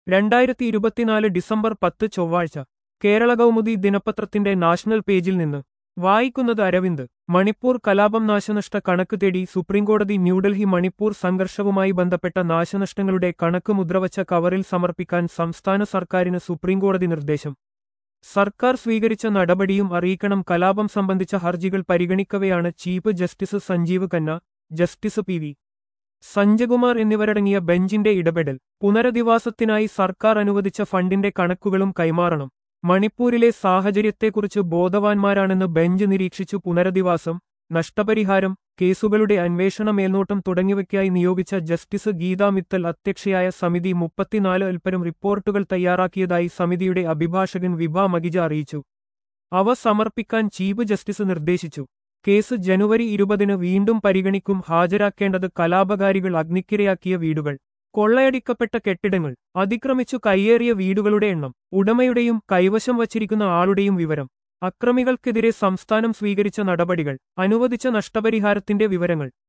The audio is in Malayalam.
രണ്ടായിരത്തി ഇരുപത്തിനാല് ഡിസംബർ പത്ത് ചൊവ്വാഴ്ച കേരള കൗമുദി ദിനപത്രത്തിന്റെ നാഷണൽ പേജിൽ നിന്ന് വായിക്കുന്നത് അരവിന്ദ് മണിപ്പൂർ കലാപം നാശനഷ്ട കണക്ക് തേടി സുപ്രീംകോടതി ന്യൂഡൽഹി മണിപ്പൂർ സംഘർഷവുമായി ബന്ധപ്പെട്ട നാശനഷ്ടങ്ങളുടെ കണക്ക് മുദ്രവച്ച കവറിൽ സമർപ്പിക്കാൻ സംസ്ഥാന സർക്കാരിന് സുപ്രീംകോടതി നിർദ്ദേശം സർക്കാർ സ്വീകരിച്ച നടപടിയും അറിയിക്കണം കലാപം സംബന്ധിച്ച ഹർജികൾ പരിഗണിക്കവെയാണ് chief justice Sanjiv Khanna justice P V Sanjakumar എന്നിവരടങ്ങിയ ബെഞ്ചിന്റെ ഇടപെടൽ പുനരധിവാസത്തിനായി സർക്കാർ അനുവദിച്ച ഫണ്ടിന്റെ കണക്കുകളും കൈമാറണം മണിപ്പൂരിലെ സാഹചര്യത്തെക്കുറിച്ച് ബോധവാന്മാരാണെന്ന് ബെഞ്ച് നിരീക്ഷിച്ചു പുനരധിവാസം നഷ്ടപരിഹാരം കേസുകളുടെ അന്വേഷണ മേൽനോട്ടം തുടങ്ങിയവയ്ക്കായി നിയോഗിച്ച ജസ്റ്റിസ് ഗീതാ മിത്തൽ അധ്യക്ഷയായ സമിതി മുപ്പത്തിനാല് അൽപ്പരം റിപ്പോർട്ടുകൾ തയ്യാറാക്കിയതായി സമിതിയുടെ അഭിഭാഷകൻ വിഭ മഗിജ അറിയിച്ചു അവ സമർപ്പിക്കാൻ ചീഫ് ജസ്റ്റിസ് നിർദ്ദേശിച്ചു കേസ് ജനുവരി ഇരുപതിന് വീണ്ടും പരിഗണിക്കും ഹാജരാക്കേണ്ടത് കലാപകാരികൾ അഗ്നിക്കിരയാക്കിയ വീടുകൾ കൊള്ളയടിക്കപ്പെട്ട കെട്ടിടങ്ങൾ അതിക്രമിച്ചു കയ്യേറിയ വീടുകളുടെ എണ്ണം ഉടമയുടെയും കൈവശം വച്ചിരിക്കുന്ന ആളുടെയും വിവരം അക്രമികൾക്കെതിരെ സംസ്ഥാനം സ്വീകരിച്ച നടപടികൾ അനുവദിച്ച നഷ്ടപരിഹാരത്തിന്റെ വിവരങ്ങൾ